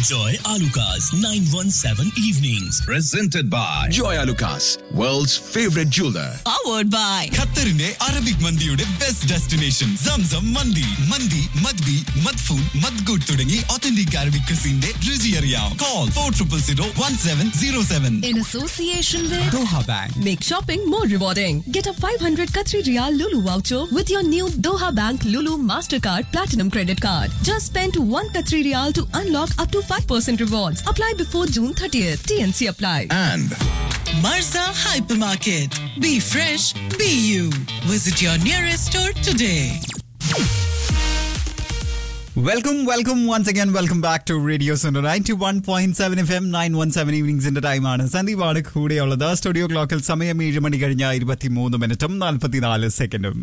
Enjoy Alucard's 917 evenings. presented by Joy Lucas, world's favorite jeweler. powered by ഖത്തറിന്റെ Arabic മന്തിയുടെ best destination Zamzam മന്തി മന്തി മദ്ബി മദ്ഫൂൺ മദ്ഗൂട്ട് തുടങ്ങി ഒത്തന്റിക് അറബിക് ക്രിസിന്റെ രുചി അറിയാം call four triple zero one seven zero seven in association with Doha bank Make shopping more rewarding. Get a 500 Qatari Riyal Lulu voucher with your new Doha Bank Lulu Mastercard Platinum Credit Card. Just spend 1 Qatari Riyal to unlock up to 5% rewards. Apply before June 30th. TNC apply. And Marza Hypermarket. Be fresh, be you. Visit your nearest store today. Welcome welcome once again welcome back to radio centre ninety one point seven F M nine one seven ഈവനിങ്സിന്റെ ടൈമാണ് സന്ദീപാണ് കൂടെയുള്ളത് studio ക്ലോക്കിൽ സമയം ഏഴ് മണി കഴിഞ്ഞ ഇരുപത്തി മൂന്ന് മിനിറ്റും നാൽപ്പത്തിനാല് സെക്കൻഡും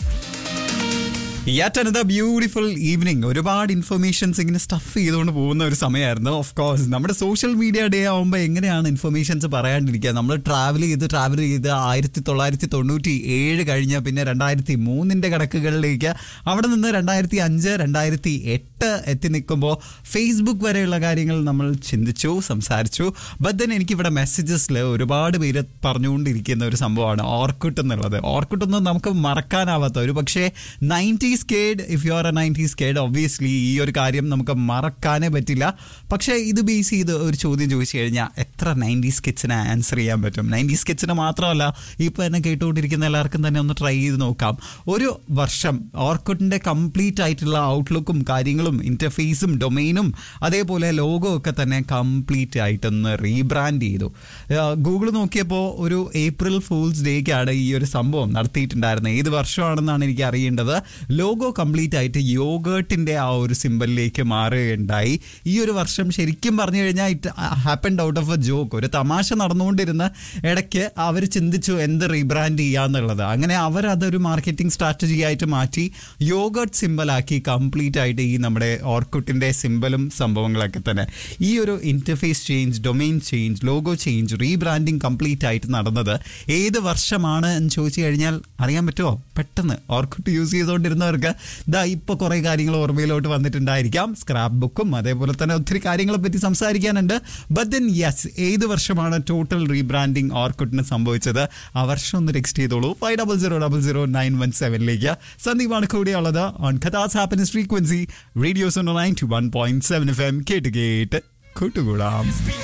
യാറ്റ് അനദർ ബ്യൂട്ടിഫുൾ ഈവനിങ് ഒരുപാട് ഇൻഫർമേഷൻസ് ഇങ്ങനെ സ്റ്റഫ് ചെയ്തുകൊണ്ട് പോകുന്ന ഒരു സമയമായിരുന്നു ഓഫ് കോഴ്സ് നമ്മുടെ സോഷ്യൽ മീഡിയ ഡേ ആകുമ്പോൾ എങ്ങനെയാണ് ഇൻഫർമേഷൻസ് പറയാണ്ടിരിക്കുക നമ്മൾ ട്രാവൽ ചെയ്ത് ട്രാവൽ ചെയ്ത് ആയിരത്തി തൊള്ളായിരത്തി തൊണ്ണൂറ്റി ഏഴ് കഴിഞ്ഞ പിന്നെ രണ്ടായിരത്തി മൂന്നിൻ്റെ കണക്കുകളിലേക്ക് അവിടെ നിന്ന് രണ്ടായിരത്തി അഞ്ച് രണ്ടായിരത്തി എട്ട് എത്തി നിൽക്കുമ്പോൾ ഫേസ്ബുക്ക് വരെയുള്ള കാര്യങ്ങൾ നമ്മൾ ചിന്തിച്ചു സംസാരിച്ചു ബട്ട് ദെൻ എനിക്കിവിടെ മെസ്സേജസിൽ ഒരുപാട് പേര് പറഞ്ഞുകൊണ്ടിരിക്കുന്ന ഒരു സംഭവമാണ് ഓർക്കുട്ട് എന്നുള്ളത് ഓർക്കുട്ട് ഒന്നും നമുക്ക് മറക്കാനാവാത്ത ഒരു പക്ഷേ nineties kid if you are a nineties kid obviously ഈ ഒരു കാര്യം നമുക്ക് മറക്കാനേ പറ്റില്ല പക്ഷേ ഇത് ബേസ് ചെയ്ത് ഒരു ചോദ്യം ചോദിച്ചു കഴിഞ്ഞാൽ എത്ര നയൻറ്റീസ് കിഡ്സിനെ ആൻസർ ചെയ്യാൻ പറ്റും നയൻറ്റീസ് കിഡ്സിന് മാത്രമല്ല ഇപ്പോൾ എന്നെ കേട്ടുകൊണ്ടിരിക്കുന്ന എല്ലാവർക്കും തന്നെ ഒന്ന് ട്രൈ ചെയ്ത് നോക്കാം ഒരു വർഷം ഓർക്കുട്ടിൻ്റെ കംപ്ലീറ്റ് ആയിട്ടുള്ള ഔട്ട്ലുക്കും കാര്യങ്ങളും ഇൻ്റർഫേസും ഡൊമൈനും അതേപോലെ ലോഗോ ഒക്കെ തന്നെ കംപ്ലീറ്റ് ആയിട്ടൊന്ന് റീബ്രാൻഡ് ചെയ്തു ഗൂഗിൾ നോക്കിയപ്പോൾ ഒരു ഏപ്രിൽ ഫൂൾസ് ഡേക്കാണ് ഈ ഒരു സംഭവം നടത്തിയിട്ടുണ്ടായിരുന്നത് ഏത് വർഷമാണെന്നാണ് എനിക്ക് അറിയേണ്ടത് ലോഗോ കംപ്ലീറ്റ് ആയിട്ട് യോഗേർട്ടിൻ്റെ ആ ഒരു സിമ്പലിലേക്ക് മാറുകയുണ്ടായി ഈ ഒരു വർഷം ശരിക്കും പറഞ്ഞു കഴിഞ്ഞാൽ it happened out of a joke ഒരു തമാശ നടന്നുകൊണ്ടിരുന്ന ഇടയ്ക്ക് അവർ ചിന്തിച്ചു എന്ത് റീബ്രാൻഡ് ചെയ്യാന്നുള്ളത് അങ്ങനെ അവർ അതൊരു മാർക്കറ്റിംഗ് സ്ട്രാറ്റജി ആയിട്ട് മാറ്റി യോഗേർട്ട് സിമ്പലാക്കി കംപ്ലീറ്റ് ആയിട്ട് ഈ നമ്മുടെ ഓർക്കുട്ടിൻ്റെ സിമ്പലും സംഭവങ്ങളൊക്കെ തന്നെ ഈ ഒരു interface change domain change logo change rebranding complete ആയിട്ട് നടന്നത് ഏത് വർഷമാണ് എന്ന് ചോദിച്ചു കഴിഞ്ഞാൽ അറിയാൻ പറ്റുമോ പെട്ടെന്ന് ഓർക്കുട്ട് യൂസ് ചെയ്തുകൊണ്ടിരുന്നവർക്ക് ഇതാ ഇപ്പോൾ കുറേ കാര്യങ്ങൾ ഓർമ്മയിലോട്ട് വന്നിട്ടുണ്ടായിരിക്കാം സ്ക്രാപ്പ് ബുക്കും അതേപോലെ തന്നെ ഒത്തിരി കാര്യങ്ങളെ പറ്റി സംസാരിക്കാനുണ്ട് ബട്ട് ദെൻ യെസ് ഏത് വർഷമാണ് ടോട്ടൽ റീബ്രാൻഡിങ് ഓർക്കുട്ടിന് സംഭവിച്ചത് ആ വർഷം ഒന്ന് ടെക്സ്റ്റ് ചെയ്തോളൂ five double zero double zero nine one സെവനിലേക്ക് സന്ദീപാണ് കൂടെയുള്ളത് on Qatar's happiness frequency radios nine two one point seven F M കേട്ട് കേട്ട് കൂട്ടുകൂടാം